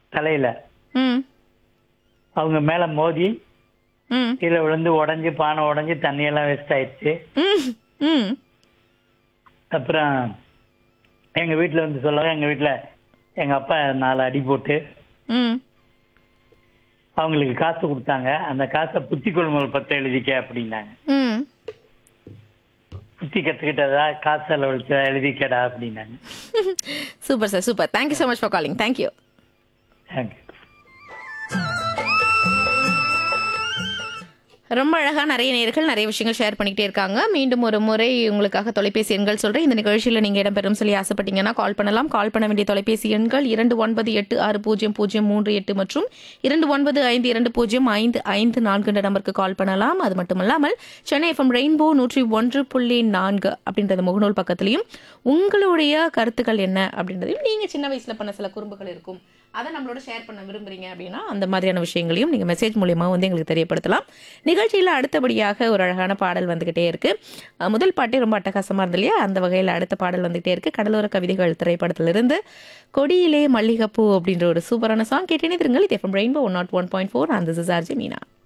தலையில ம் அவங்க மேல மோதி ம் கீழே விழுந்து உடஞ்சி பானை உடஞ்சி தண்ணியெல்லாம் வேஸ்ட் ஆயிடுச்சு ம் ம் அப்புறம் எங்க வீட்டுல வந்து சொல்லுவாங்க எங்க வீட்டுல எங்க அப்பா நாலு அடி போட்டு ம் அவங்களுக்கு காசு கொடுத்தாங்க அந்த காசை புத்தி கொள்முதல் பத்து எழுதிக்க அப்படின்னாங்க ம் புத்தி கத்துக்கிட்டதா காசு செலவழிச்சதா எழுதிக்கடா அப்படின்னாங்க super sir super thank you so much for calling thank you thank you ரொம்ப அழகா நிறைய நேர்கள் நிறைய விஷயங்கள் ஷேர் பண்ணிக்கிட்டே இருக்காங்க மீண்டும் ஒரு முறை உங்களுக்காக தொலைபேசி எண்கள் சொல்றேன் இந்த நிகழ்ச்சியில் நீங்க இடம்பெறும் சொல்லி ஆசைப்பட்டீங்கன்னா கால் பண்ணலாம் கால் பண்ண வேண்டிய தொலைபேசி எண்கள் இரண்டு ஒன்பது எட்டு ஆறு பூஜ்ஜியம் பூஜ்ஜியம் மூன்று எட்டு மற்றும் இரண்டு ஒன்பது ஐந்து இரண்டு பூஜ்ஜியம் ஐந்து ஐந்து நான்கு நம்பருக்கு கால் பண்ணலாம் அது மட்டுமல்லாமல் சென்னை எஃப்எம் ரெயின்போ நூற்றி ஒன்று புள்ளி நான்கு அப்படின்றது முகநூல் பக்கத்துலையும் உங்களுடைய கருத்துக்கள் என்ன அப்படின்றதையும் நீங்க சின்ன வயசுல பண்ண சில குறும்புகள் இருக்கும் அதை நம்மளோட ஷேர் பண்ண விரும்புறீங்க அப்படின்னா அந்த மாதிரியான விஷயங்களையும் நீங்கள் மெசேஜ் மூலியமா வந்து எங்களுக்கு தெரியப்படுத்தலாம் நிகழ்ச்சியில் அடுத்தபடியாக ஒரு அழகான பாடல் வந்துகிட்டே இருக்கு அஹ் முதல் பாட்டே ரொம்ப அட்டகாசமா இருந்தது இல்லையா அந்த வகையில் அடுத்த பாடல் வந்துகிட்டே இருக்கு கடலோர கவிதைகள் திரைப்படத்திலிருந்து கொடியிலே மல்லிகைப்பூ அப்படின்ற ஒரு சூப்பரான சாங் கேட்டேனே திருங்கள் இது FM rainbow one naught one point four அந்த சிசார்ஜி மீனா